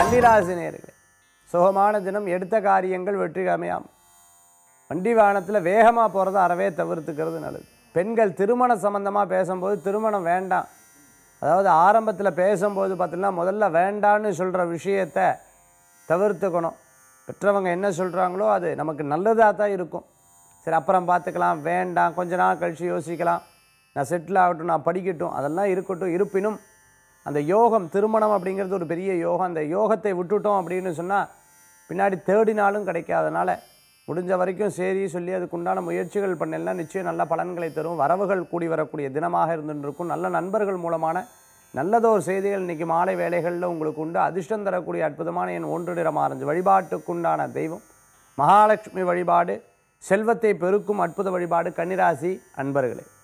கன்னிராசி நேர்களே சுகமான தினம் எடுத்த காரியங்கள் வெற்றி அமையாம் வண்டி வாகனத்தில் வேகமாக போகிறத அறவே தவிர்த்துக்கிறது நல்லது பெண்கள் திருமண சம்மந்தமாக பேசும்போது திருமணம் வேண்டாம் அதாவது ஆரம்பத்தில் பேசும்போது பார்த்தீங்கன்னா முதல்ல வேண்டான்னு சொல்கிற விஷயத்தை தவிர்த்துக்கணும் பெற்றவங்க என்ன சொல்கிறாங்களோ அது நமக்கு நல்லதாக தான் இருக்கும் சரி அப்புறம் பார்த்துக்கலாம் வேண்டாம் கொஞ்ச நாள் கழித்து யோசிக்கலாம் நான் செட்டில் ஆகட்டும் நான் படிக்கட்டும் அதெல்லாம் இருக்கட்டும் இருப்பினும் அந்த யோகம் திருமணம் அப்படிங்கிறது ஒரு பெரிய யோகம் அந்த யோகத்தை விட்டுட்டோம் அப்படின்னு சொன்னால் பின்னாடி தேடினாலும் கிடைக்காதனால முடிஞ்ச வரைக்கும் சரி சொல்லி அதுக்குண்டான முயற்சிகள் பண்ணலாம் நிச்சயம் நல்ல பலன்களை தரும் வரவுகள் கூடி வரக்கூடிய தினமாக இருந்துருக்கும் நல்ல நண்பர்கள் மூலமான நல்லதொரு செய்திகள் இன்றைக்கி மாலை வேலைகளில் உங்களுக்கு உண்டு அதிர்ஷ்டம் தரக்கூடிய அற்புதமான என் ஒன்று நிறம் ஆரஞ்சு வழிபாட்டுக்குண்டான தெய்வம் மகாலட்சுமி வழிபாடு செல்வத்தை பெருக்கும் அற்புத வழிபாடு கன்னிராசி அன்பர்களே